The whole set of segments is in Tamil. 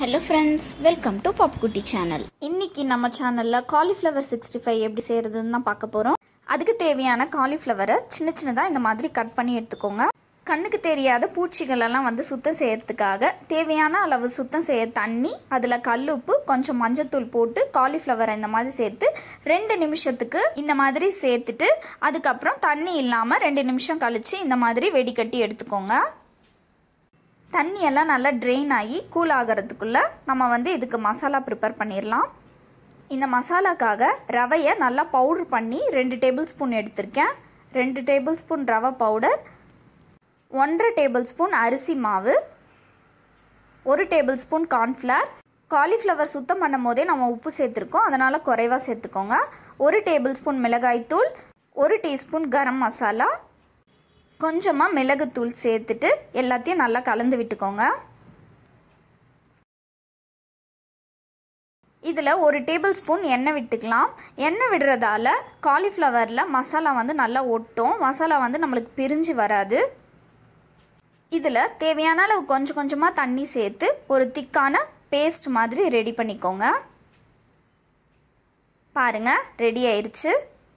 ஹலோ ஃப்ரெண்ட்ஸ் வெல்கம் டு பாப்குட்டி சேனல் இன்னைக்கு நம்ம சேனலில் காலிஃப்ளவர் சிக்ஸ்டி ஃபைவ் எப்படி செய்கிறதுன்னு தான் பார்க்க போகிறோம் அதுக்கு தேவையான காலிஃப்ளவரை சின்ன சின்னதாக இந்த மாதிரி கட் பண்ணி எடுத்துக்கோங்க கண்ணுக்கு தெரியாத பூச்சிகளெல்லாம் வந்து சுத்தம் செய்யறதுக்காக தேவையான அளவு சுத்தம் செய்ய தண்ணி அதில் கல்லுப்பு கொஞ்சம் மஞ்சத்தூள் போட்டு காலிஃப்ளவரை இந்த மாதிரி சேர்த்து ரெண்டு நிமிஷத்துக்கு இந்த மாதிரி சேர்த்துட்டு அதுக்கப்புறம் தண்ணி இல்லாமல் ரெண்டு நிமிஷம் கழித்து இந்த மாதிரி வெடிக்கட்டி எடுத்துக்கோங்க தண்ணியெல்லாம் நல்லா ட்ரெயின் ஆகி கூல் ஆகிறதுக்குள்ளே நம்ம வந்து இதுக்கு மசாலா ப்ரிப்பேர் பண்ணிடலாம் இந்த மசாலாக்காக ரவையை நல்லா பவுட்ரு பண்ணி ரெண்டு டேபிள் ஸ்பூன் எடுத்திருக்கேன் ரெண்டு டேபிள் ஸ்பூன் ரவை பவுடர் ஒன்றரை டேபிள் ஸ்பூன் அரிசி மாவு ஒரு டேபிள் ஸ்பூன் கார்ன்ஃப்ளவர் காலிஃப்ளவர் சுத்தம் பண்ணும் போதே நம்ம உப்பு சேர்த்துருக்கோம் அதனால் குறைவாக சேர்த்துக்கோங்க ஒரு டேபிள் ஸ்பூன் மிளகாய்த்தூள் ஒரு டீஸ்பூன் கரம் மசாலா கொஞ்சமாக மிளகுத்தூள் சேர்த்துட்டு எல்லாத்தையும் நல்லா கலந்து விட்டுக்கோங்க இதில் ஒரு டேபிள் ஸ்பூன் எண்ணெய் விட்டுக்கலாம் எண்ணெய் விடுறதால காலிஃப்ளவரில் மசாலா வந்து நல்லா ஒட்டும் மசாலா வந்து நம்மளுக்கு பிரிஞ்சு வராது இதில் தேவையான அளவு கொஞ்சம் கொஞ்சமாக தண்ணி சேர்த்து ஒரு திக்கான பேஸ்ட் மாதிரி ரெடி பண்ணிக்கோங்க பாருங்கள் ரெடி ஆயிடுச்சு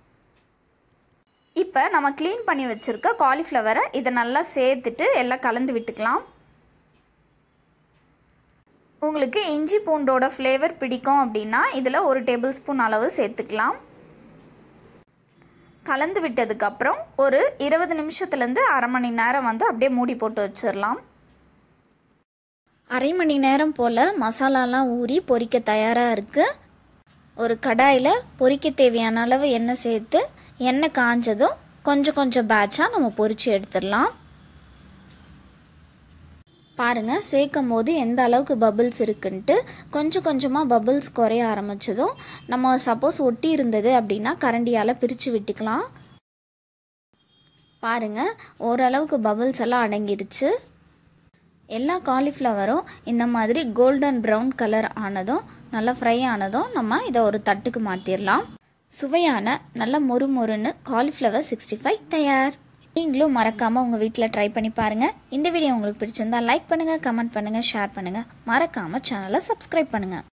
இப்போ நம்ம க்ளீன் பண்ணி வச்சுருக்க காலிஃப்ளவரை இதை நல்லா சேர்த்துட்டு எல்லாம் கலந்து விட்டுக்கலாம் உங்களுக்கு இஞ்சி பூண்டோட ஃப்ளேவர் பிடிக்கும் அப்படின்னா இதில் ஒரு டேபிள் ஸ்பூன் அளவு சேர்த்துக்கலாம் கலந்து விட்டதுக்கப்புறம் ஒரு இருபது நிமிஷத்துலேருந்து அரை மணி நேரம் வந்து அப்படியே மூடி போட்டு வச்சிடலாம் அரை மணி நேரம் போல் மசாலாலாம் ஊறி பொரிக்க தயாராக இருக்குது ஒரு கடாயில் பொரிக்க தேவையான அளவு எண்ணெய் சேர்த்து எண்ணெய் காஞ்சதும் கொஞ்சம் கொஞ்சம் பேட்சாக நம்ம பொரித்து எடுத்துடலாம் பாருங்கள் சேர்க்கும் போது எந்த அளவுக்கு பபிள்ஸ் இருக்குன்ட்டு கொஞ்சம் கொஞ்சமாக பபிள்ஸ் குறைய ஆரம்பித்ததும் நம்ம சப்போஸ் ஒட்டி இருந்தது அப்படின்னா கரண்டியால் பிரித்து விட்டுக்கலாம் பாருங்கள் ஓரளவுக்கு பபிள்ஸ் எல்லாம் அடங்கிருச்சு எல்லா காலிஃப்ளவரும் இந்த மாதிரி கோல்டன் ப்ரௌன் கலர் ஆனதும் நல்லா ஃப்ரை ஆனதும் நம்ம இதை ஒரு தட்டுக்கு மாற்றிடலாம் சுவையான நல்ல மொறு மொறுன்னு காலிஃப்ளவர் சிக்ஸ்டி ஃபைவ் தயார் நீங்களும் மறக்காமல் உங்கள் வீட்டில் ட்ரை பண்ணி பாருங்கள் இந்த வீடியோ உங்களுக்கு பிடிச்சிருந்தா லைக் பண்ணுங்கள் கமெண்ட் பண்ணுங்கள் ஷேர் பண்ணுங்கள் மறக்காமல் சேனலை சப்ஸ்கிரைப் பண்ணுங்கள்